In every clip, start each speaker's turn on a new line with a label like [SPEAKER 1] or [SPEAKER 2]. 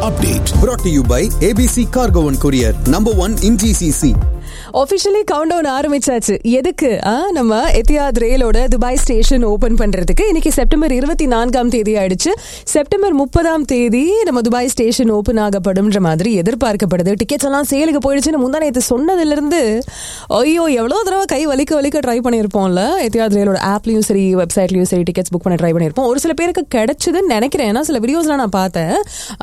[SPEAKER 1] update. Brought to you by ABC Cargo and Courier, number one in GCC.
[SPEAKER 2] Officially count down ஆரம்பிச்சாச்சு எதுக்கு ஆ, நம்ம Etihad ரயிலோட Dubai station open பண்றதுக்கு இன்னைக்கு செப்டம்பர் இருபத்தி நான்காம் தேதி ஆயிடுச்சு செப்டம்பர் முப்பதாம் தேதி நம்ம துபாய் ஸ்டேஷன் ஓபன் ஆகப்படும்ன்ற மாதிரி எதிர்பார்க்கப்படுது டிக்கெட்ஸ் எல்லாம் சேலுக்கு போயிடுச்சுன்னு முந்தா நேற்று சொன்னதுல இருந்து ஐயோ எவ்வளவு தடவை கை வலிக்க வலிக்க ட்ரை பண்ணியிருப்போம்ல எத்தியாத் ரயிலோட ஆப்லயும் சரி வெப்சைட்லயும் சரி டிக்கெட்ஸ் புக் பண்ண ட்ரை பண்ணியிருப்போம் ஒரு சில பேருக்கு கிடைச்சதுன்னு நினைக்கிறேன் ஏன்னா சில வீடியோஸ்லாம் நான் பார்த்தேன்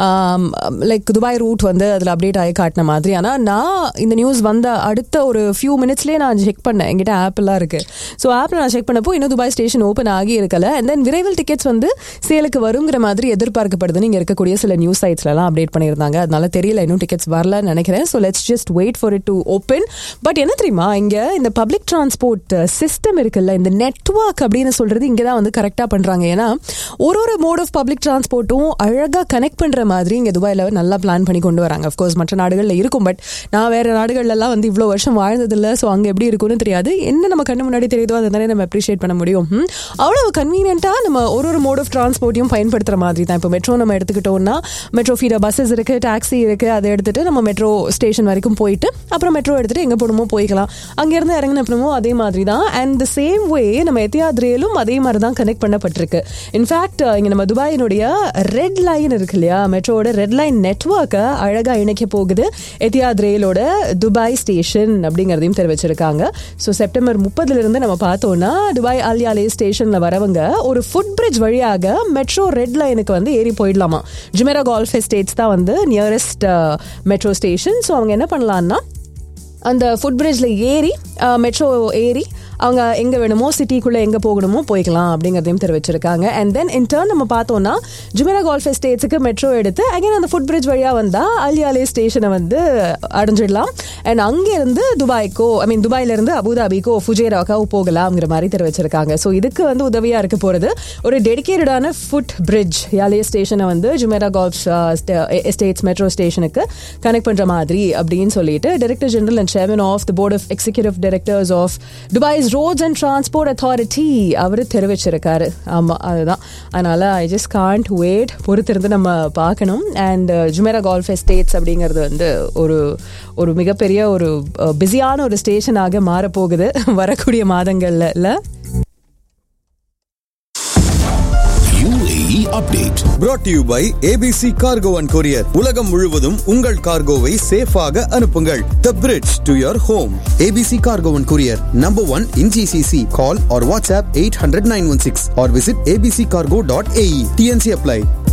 [SPEAKER 2] லைக் துபாய் ரூட் வந்து அதில் அப்டேட் ஆகி காட்டின மாதிரி ஆனால் நான் இந்த நியூஸ் வந்த அடுத்த ஒரு ஃபியூ மினிட்ஸ்லேயே நான் செக் பண்ணேன் என்கிட்ட ஆப்லாம் இருக்கு ஸோ ஆப்பில் நான் செக் பண்ணப்போ இன்னும் துபாய் ஸ்டேஷன் ஓப்பன் ஆகி இருக்கல அண்ட் தென் விரைவில் டிக்கெட்ஸ் வந்து சேலுக்கு வருங்கிற மாதிரி எதிர்பார்க்கப்படுதுன்னு இங்கே இருக்கக்கூடிய சில நியூஸ் சைட்ஸ்லாம் அப்டேட் பண்ணியிருந்தாங்க அதனால தெரியல இன்னும் டிக்கெட்ஸ் வரலன்னு நினைக்கிறேன் so let's just wait for it to open but என்ன தெரியுமா இங்கே இந்த பப்ளிக் டிரான்ஸ்போர்ட் சிஸ்டம் இருக்குல்ல இந்த நெட்வொர்க் அப்படின்னு சொல்றது இங்கே தான் வந்து கரெக்டாக பண்ணுறாங்க ஏன்னா ஒரு ஒரு மோட் ஆஃப் பப்ளிக் டிரான்ஸ்போர்ட்டும் அழகாக கனெக்ட் பண்ணுற மாதிரி இங்கே துபாயில் நல்லா பிளான் பண்ணி கொண்டு வராங்க அஃப்கோர்ஸ் மற்ற நாடுகளில் இருக்கும் பட் நான் வேற நாடுகள்லாம் வந்து இவ்வளோ வருஷம் வாழ்ந்ததில்ல ஸோ அங்கே எப்படி இருக்கும்னு தெரியாது என்ன நம்ம கண்ணு முன்னாடி தெரியுதோ அதை தானே நம்ம அப்ரிஷியேட் பண்ண முடியும் ம். அவ்வளவு கன்வீனியன்ட்டாக நம்ம ஒரு ஒரு மோட் ஆஃப் டிரான்ஸ்போர்ட்டையும் பயன்படுத்துகிற மாதிரி தான் இப்போ மெட்ரோ நம்ம எடுத்துக்கிட்டோம்னா மெட்ரோ ஃபீடர் பஸ்ஸஸ் இருக்குது டாக்ஸி இருக்குது அதை எடுத்துட்டு நம்ம மெட்ரோ ஸ்டேஷன் வரைக்கும் போயிட்டு அப்புறம் மெட்ரோ எடுத்துட்டு எங்கே போகணுமோ போய்க்கலாம் அங்கேருந்து இறங்கின அப்புறமும் அதே மாதிரி தான் அண்ட் த சேம் வே நம்ம எத்தியாத் ரயிலும் அதே மாதிரி தான் கனெக்ட் பண்ணப்பட்டிருக்கு இன்ஃபேக்ட் இங்கே நம்ம துபாயினுடைய ரெட் லைன் இருக்கு இல்லையா மெட்ரோட ரெட் லைன் நெட்ஒர்க்கை அழகாக இணைக்க போகுது எத்தியாத் ரயிலோட துபாய் ஸ்டேஷன் அப்படிங்கிறதையும் தெரிவிச்சிருக்காங்க ஸோ செப்டம்பர் முப்பதுல இருந்து நம்ம பார்த்தோம்னா துபாய் அல்யாலே ஸ்டேஷன்ல வரவங்க ஒரு ஃபுட் பிரிட்ஜ் வழியாக மெட்ரோ ரெட் லைனுக்கு வந்து ஏறி போயிடலாமா ஜுமேரா கால்ஃப் எஸ்டேட்ஸ் தான் வந்து நியரஸ்ட் மெட்ரோ ஸ்டேஷன் ஸோ அவங்க என்ன பண்ணலான்னா அந்த ஃபுட் பிரிட்ஜில் ஏறி மெட்ரோ ஏறி அவங்க எங்கே வேணுமோ சிட்டிக்குள்ளே எங்கே போகணுமோ போய்க்கலாம் அப்படிங்கிறதையும் தெரிவிச்சிருக்காங்க அண்ட் தென் இன் டர்ன் நம்ம பார்த்தோம்னா ஜுமேரா கால்ஃப் எஸ்டேட்ஸுக்கு மெட்ரோ எடுத்து அகைன் அந்த ஃபுட் பிரிட்ஜ் வழியாக வந்தால் அலியாலே ஸ்டேஷனை வந்து அடைஞ்சிடலாம் அண்ட் அங்கேருந்து துபாய்க்கோ ஐ மீன் துபாயிலேருந்து அபுதாபிக்கோ ஃபுஜேராக்கோ போகலாம்ங்கிற மாதிரி தெரிவிச்சிருக்காங்க ஸோ இதுக்கு வந்து உதவியாக இருக்க போகிறது ஒரு டெடிக்கேட்டடான ஃபுட் பிரிட்ஜ் யாலே ஸ்டேஷனை வந்து ஜுமேரா கால்ஃப் எஸ்டேட்ஸ் மெட்ரோ ஸ்டேஷனுக்கு கனெக்ட் பண்ணுற மாதிரி அப்படின்னு சொல்லிட்டு director general and chairman of the board of executive directors of Dubai's roads and transport authority அவர் தெரிவிச்சிருக்காரு ஆமாம் அதுதான் அதனால ஐ ஜஸ்ட் காண்ட் வெயிட் பொறுத்திருந்து நம்ம பார்க்கணும் அண்ட் ஜுமேரா கால்ஃப் எஸ்டேட்ஸ் அப்படிங்கிறது வந்து ஒரு ஒரு மிகப்பெரிய ஒரு பிஸியான ஒரு ஸ்டேஷனாக மாறப்போகுது வரக்கூடிய மாதங்கள்ல இல்லை
[SPEAKER 1] UAE update. Brought to you by ABC Cargo and Courier. உலகம் முழுவதும் உங்கள் கார்கோவை சேஃபாக அனுப்புங்கள் The bridge to your home. ABC Cargo and Courier, number one in GCC. Call or WhatsApp 800 916 or visit abccargo.ae. TNC apply.